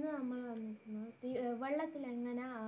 നമ്മൾ വന്നിരിക്കുന്നത് തീ വെള്ളത്തിൽ എങ്ങനെ ആ,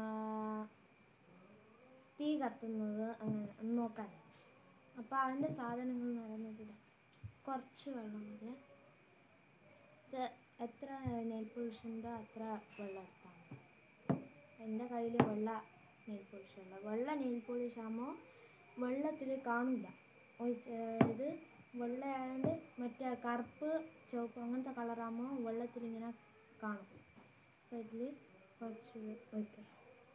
തീ കത്തുന്നത് അങ്ങനെ ഒന്ന് നോക്കാൻ അപ്പോൾ അതിൻ്റെ സാധനങ്ങൾ എന്ന് പറയുന്നത് ഇതാ. കുറച്ച് വെള്ളം മതി ഇത് എത്ര നെയിൽ പോളിഷുണ്ടോ അത്ര വെള്ളം എടുത്താൽ മതി എൻ്റെ കയ്യിൽ വെള്ള നെയിൽ പോളിഷുള്ള വെള്ള നെയിൽ പോളിഷ് ആകുമ്പോൾ വെള്ളത്തിൽ കാണില്ല ഒഴിച്ച് ഇത് വെള്ളയായതുകൊണ്ട് മറ്റേ കറുപ്പ് ചുവപ്പ് അങ്ങനത്തെ കളറാകുമ്പോൾ വെള്ളത്തിൽ ഇങ്ങനെ കാണും അപ്പോൾ ഇതിൽ കുറച്ച് ഒഴിക്കാം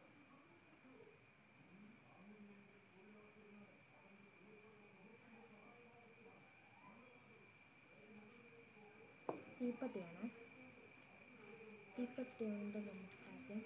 തീപ്പട്ടിയാണ് തീപ്പട്ടി കൊണ്ട് നമുക്ക് ആദ്യം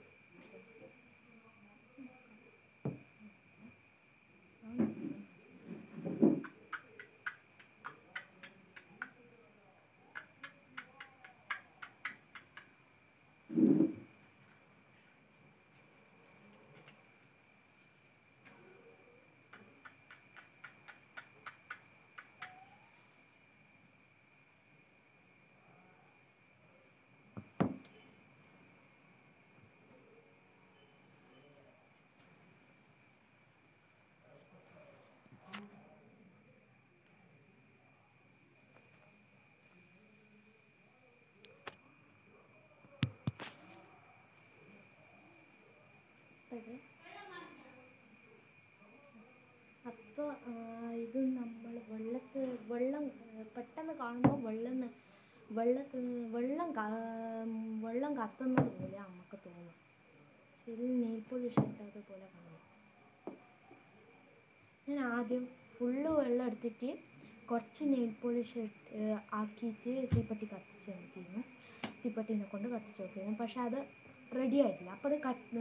ഇത് അപ്പോൾ ഇത് നമ്മൾ വെള്ളത്തിൽ വെള്ളം ആ, പെട്ടെന്ന് കാണുമ്പോൾ വെള്ളം ന- വെള്ളത്തിൽ വെള്ളം കാ- വെള്ളം കത്തുന്നത് പോലെ നമുക്ക് തോന്നും ഇത് നെയിൽ പോളിഷ് ഇട്ടതുപോലെ കാണും ഞാൻ ആദ്യം ഫുള്ള് വെള്ളം എടുത്തിട്ട് കുറച്ച് നെയിൽ പോളിഷ് ആക്കിയിട്ട് തീപ്പട്ടി കത്തിച്ച് നോക്കിയിരുന്നു തീപ്പട്ടീനെ കൊണ്ട് കത്തിച്ച് നോക്കിയിരുന്നു പക്ഷെ അത് റെഡി ആയിട്ടില്ല അപ്പോൾ അത് കട്ട്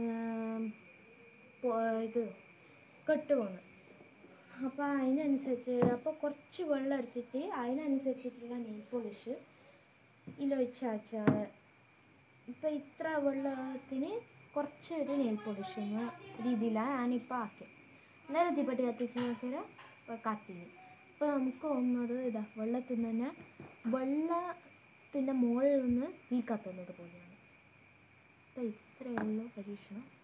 ഇത് കെട്ട് പോന്നു അപ്പോൾ അതിനനുസരിച്ച് അപ്പോൾ കുറച്ച് വെള്ളം എടുത്തിട്ട് അതിനനുസരിച്ചിട്ടുള്ള നെയിൽ പോളിഷ് ഇതിലൊഴിച്ച് വെച്ചാൽ ഇപ്പം ഇത്ര വെള്ളത്തിന് കുറച്ച് ഒരു നെയിൽ പോളിഷ് എന്ന രീതിയിലാണ് ഞാനിപ്പോൾ ആക്കിയത് അന്നേരം തീപ്പെട്ടി കത്തിച്ച് നോക്കിയാൽ ഇപ്പോൾ കത്തി ഇപ്പോൾ നമുക്ക് ഒന്നത് ഇതാ വെള്ളത്തിൽ നിന്ന് തന്നെ വെള്ളത്തിൻ്റെ മുകളിൽ നിന്ന് തീ കത്തുന്നത് പോലെയാണ് അപ്പോൾ ഇത്രയേ ഉള്ളൂ പരീക്ഷണം